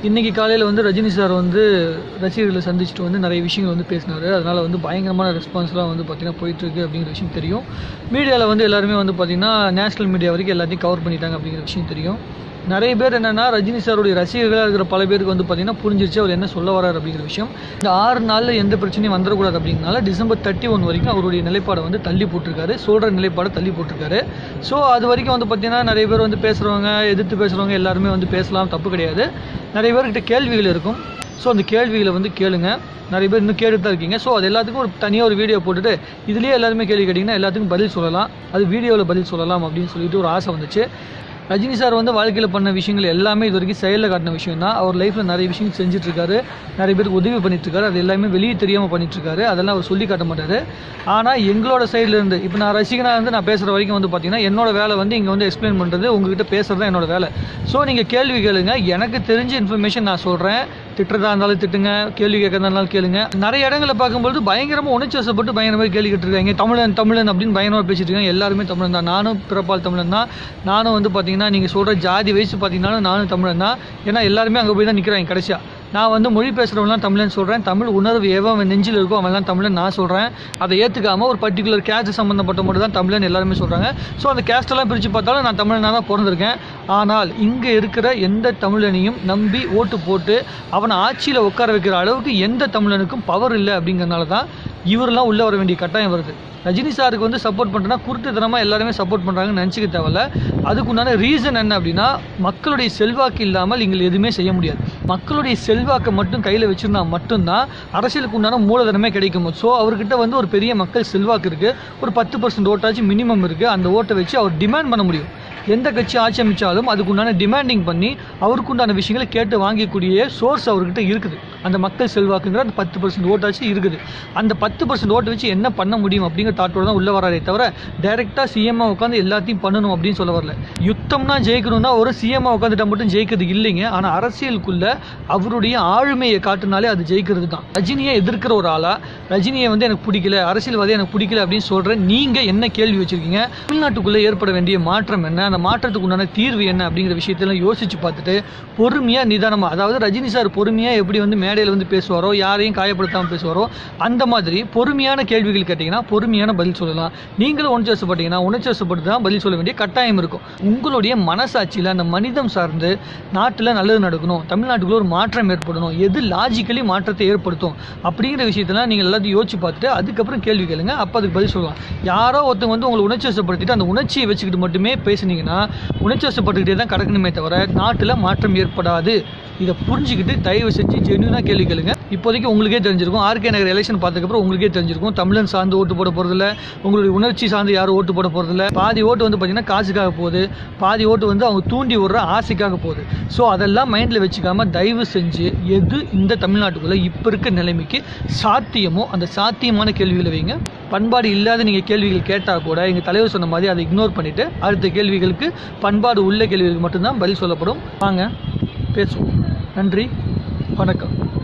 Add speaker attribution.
Speaker 1: இன்னைக்கு காலையில் வந்து ரஜினி சார் வந்து ரசிகர்களை சந்திச்சுட்டு வந்து நிறைய விஷயங்கள் வந்து பேசினார் அதனால் வந்து பயங்கரமான ரெஸ்பான்ஸ்லாம் வந்து பார்த்திங்கன்னா போயிட்டுருக்கு அப்படிங்கிற விஷயம் தெரியும் மீடியாவில் வந்து எல்லாருமே வந்து பார்த்திங்கன்னா நேஷனல் மீடியா வரைக்கும் எல்லாத்தையும் கவர் பண்ணிட்டாங்க அப்படிங்கிற விஷயம் தெரியும் நிறைய பேர் என்னென்னா ரஜினி சாருடைய ரசிகர்களாக இருக்கிற பல பேருக்கு வந்து பார்த்திங்கன்னா புரிஞ்சிருச்சு அவர் என்ன சொல்ல வரார் அப்படிங்கிற விஷயம் இந்த ஆறு நாளில் எந்த பிரச்சனையும் வந்துடக்கூடாது அப்படிங்கனால டிசம்பர் தேர்ட்டி ஒன் வரைக்கும் அவருடைய நிலைப்பாடை வந்து தள்ளி போட்டிருக்காரு சொல்கிற நிலைப்பாடை தள்ளி போட்டிருக்காரு ஸோ அது வரைக்கும் வந்து பார்த்திங்கன்னா நிறைய பேர் வந்து பேசுகிறவங்க எதிர்த்து பேசுகிறவங்க எல்லாருமே வந்து பேசலாம் தப்பு கிடையாது நிறைய பேர்கிட்ட கேள்விகள் இருக்கும் ஸோ அந்த கேள்விகளை வந்து கேளுங்க நிறைய பேர் இன்னும் கேட்டுட்டு தான் இருக்கீங்க ஸோ அது எல்லாத்துக்கும் ஒரு தனியாக ஒரு வீடியோ போட்டுட்டு இதுலேயே எல்லாருமே கேள்வி கேட்டிங்கன்னா எல்லாத்துக்கும் பதில் சொல்லலாம் அது வீடியோவில் பதில் சொல்லலாம் அப்படின்னு சொல்லிட்டு ஒரு ஆசை வந்துச்சு ரஜினி சார் வந்து வாழ்க்கையில் பண்ண விஷயங்கள் எல்லாமே இது வரைக்கும் செயலில் காட்டின விஷயம் தான் அவர் லைஃப்பில் நிறைய விஷயம் செஞ்சுட்டு இருக்காரு நிறைய பேருக்கு உதவி பண்ணிட்டு இருக்காரு அது எல்லாமே வெளியே தெரியாமல் பண்ணிட்டு இருக்காரு அதெல்லாம் அவர் சொல்லி காட்ட மாட்டாரு ஆனால் எங்களோட சைடுல இருந்து இப்போ நான் ரசிகனாக இருந்து நான் பேசுகிற வரைக்கும் வந்து பார்த்தீங்கன்னா என்னோட வேலை வந்து இங்கே வந்து எக்ஸ்பிளைன் பண்ணுறது உங்ககிட்ட பேசுறது தான் என்னோட வேலை ஸோ நீங்கள் கேள்வி கேளுங்க எனக்கு தெரிஞ்ச இன்ஃபர்மேஷன் நான் சொல்கிறேன் திட்டுறதா இருந்தாலும் திட்டுங்க கேள்வி கேட்கறதா இருந்தாலும் கேளுங்க நிறைய இடங்களை பார்க்கும்போது பயங்கரமாக உணர்ச்சி வசப்பட்டு பயங்கரமாக கேள்வி கேட்டுருக்காங்க தமிழன் தமிழன் அப்படின்னு பயங்கரமாக பேசிட்டு இருக்காங்க எல்லாருமே தமிழன் தான் நானும் பிறப்பால் தமிழன் தான் நானும் வந்து பார்த்தீங்கன்னா நீங்கள் சொல்கிற ஜாதி வயசு பார்த்தீங்கன்னா நானும் தமிழன் தான் ஏன்னா எல்லாருமே அங்கே போய் தான் நிற்கிறாங்க கடைசியாக நான் வந்து மொழி பேசுகிறவங்களாம் தமிழன் சொல்கிறேன் தமிழ் உணர்வு எவன் அவன் நெஞ்சில் இருக்கோ அவன்லாம் தமிழன் நான் சொல்கிறேன் அதை ஏற்றுக்காமல் ஒரு பர்டிகுலர் கேஸ்ட் சம்மந்தப்பட்ட மட்டும் தான் தமிழன் எல்லாருமே சொல்கிறாங்க ஸோ அந்த கேஸ்டெல்லாம் பிரித்து பார்த்தாலும் நான் தமிழனாக தான் பிறந்திருக்கேன் ஆனால் இங்கே இருக்கிற எந்த தமிழனையும் நம்பி ஓட்டு போட்டு அவனை ஆட்சியில் உட்கார வைக்கிற அளவுக்கு எந்த தமிழனுக்கும் பவர் இல்லை அப்படிங்கிறனால தான் இவரெல்லாம் உள்ளே வர வேண்டிய கட்டாயம் வருது ரஜினி சாருக்கு வந்து சப்போர்ட் பண்ணுறேன்னா குருட்டுத்தனமாக எல்லாருமே சப்போர்ட் பண்ணுறாங்கன்னு நினச்சிக்க தேவையில்ல அதுக்குண்டான ரீசன் என்ன அப்படின்னா மக்களுடைய செல்வாக்கு இல்லாமல் இங்கே எதுவுமே செய்ய முடியாது மக்களுடைய செல்வாக்கை மட்டும் கையில் வச்சுருந்தா மட்டும்தான் அரசியலுக்கு உண்டான மூலதனமே கிடைக்கும் ஸோ அவர்கிட்ட வந்து ஒரு பெரிய மக்கள் செல்வாக்கு இருக்குது ஒரு பத்து பர்சன்ட் ஓட்டாச்சும் மினிமம் இருக்குது அந்த ஓட்டை வச்சு அவர் டிமாண்ட் பண்ண முடியும் எந்த கட்சி ஆட்சி அமைச்சாலும் அதுக்குண்டான டிமாண்டிங் பண்ணி அவருக்குண்டான விஷயங்களை கேட்டு வாங்கக்கூடிய சோர்ஸ் அவர்கிட்ட இருக்குது அந்த மக்கள் செல்வாக்குங்கிற அந்த பத்து பர்சன்ட் ஓட்டாச்சு இருக்குது அந்த பத்து பர்சன்ட் ஓட்டை வச்சு என்ன பண்ண முடியும் அப்படிங்கிற தாட்டோட தான் உள்ள வராரே தவிர டைரெக்டாக சிஎம்ஆ உட்காந்து எல்லாத்தையும் பண்ணணும் அப்படின்னு சொல்ல வரல யுத்தம்னா ஜெயிக்கணும்னா ஒரு சிஎம்ஆ உட்காந்துட்டா மட்டும் ஜெயிக்கிறது இல்லைங்க ஆனால் அரசியலுக்குள்ள அவருடைய ஆளுமையை காட்டுனாலே அது ஜெயிக்கிறது தான் ரஜினியை எதிர்க்கிற ஒரு ஆளா ரஜினியை வந்து எனக்கு பிடிக்கல அரசியல்வாதி எனக்கு பிடிக்கல அப்படின்னு சொல்ற நீங்க என்ன கேள்வி வச்சிருக்கீங்க தமிழ்நாட்டுக்குள்ள ஏற்பட வேண்டிய மாற்றம் என்ன அந்த மாற்றத்துக்கு உண்டான தீர்வு என்ன அப்படிங்கிற விஷயத்தெல்லாம் யோசிச்சு பார்த்துட்டு பொறுமையா நிதானமா அதாவது ரஜினி சார் பொறுமையா எப்படி வந்து மேடையில் வந்து பேசுவாரோ யாரையும் காயப்படுத்தாமல் பேசுவாரோ அந்த மாதிரி பொறுமையான கேள்விகள் கேட்டிங்கன்னா பொறுமையான பதில் சொல்லலாம் நீங்களும் உணர்ச்சி வசப்பட்டீங்கன்னா உணர்ச்சி வசப்பட்டு தான் பதில் சொல்ல வேண்டிய கட்டாயம் இருக்கும் உங்களுடைய மனசாட்சியில் அந்த மனிதம் சார்ந்து நாட்டில் நல்லது நடக்கணும் தமிழ்நாட்டுக்குள்ள ஒரு மாற்றம் ஏற்படணும் எது லாஜிக்கலி மாற்றத்தை ஏற்படுத்தும் அப்படிங்கிற விஷயத்தெல்லாம் நீங்கள் எல்லாத்தையும் யோசிச்சு பார்த்துட்டு அதுக்கப்புறம் கேள்வி கேளுங்க அப்போ அதுக்கு பதில் சொல்லலாம் யாரோ ஒருத்தங்க வந்து உங்களை உணர்ச்சி வசப்படுத்திட்டு அந்த உணர்ச்சியை வச்சுக்கிட்டு மட்டுமே பேசுனீங்கன்னா உணர்ச்சி வசப்பட்டுக்கிட்டே தான் கிடக்கணுமே தவிர நாட்டில் மாற்றம் ஏற்படாது இதை புரிஞ்சுக்கிட்டு தயவு செஞ்சு ஜென்யூனாக கேள்வி கேளுங்க இப்போதைக்கு உங்களுக்கே தெரிஞ்சிருக்கும் ஆர்கே நகர் எலெக்ஷன் பார்த்ததுக்கப்புறம் உங்களுக்கே தெரிஞ்சிருக்கும் தமிழன் சார்ந்து ஓட்டு போட போகிறதில்ல உங்களுடைய உணர்ச்சி சார்ந்து யாரும் ஓட்டு போட போகிறதில்ல பாதி ஓட்டு வந்து பார்த்தீங்கன்னா காசுக்காக போகுது பாதி ஓட்டு வந்து அவங்க தூண்டி விடுற ஆசைக்காக போகுது ஸோ அதெல்லாம் மைண்டில் வச்சுக்காம தயவு செஞ்சு எது இந்த தமிழ்நாட்டுக்குள்ளே இப்போ இருக்க நிலைமைக்கு சாத்தியமோ அந்த சாத்தியமான கேள்விகளை வைங்க பண்பாடு இல்லாத நீங்கள் கேள்விகள் கேட்டால் கூட எங்கள் தலைவர் சொன்ன மாதிரி அதை இக்னோர் பண்ணிவிட்டு அடுத்த கேள்விகளுக்கு பண்பாடு உள்ள கேள்விகளுக்கு மட்டும்தான் பதில் சொல்லப்படும் வாங்க பேசுவோம் நன்றி வணக்கம்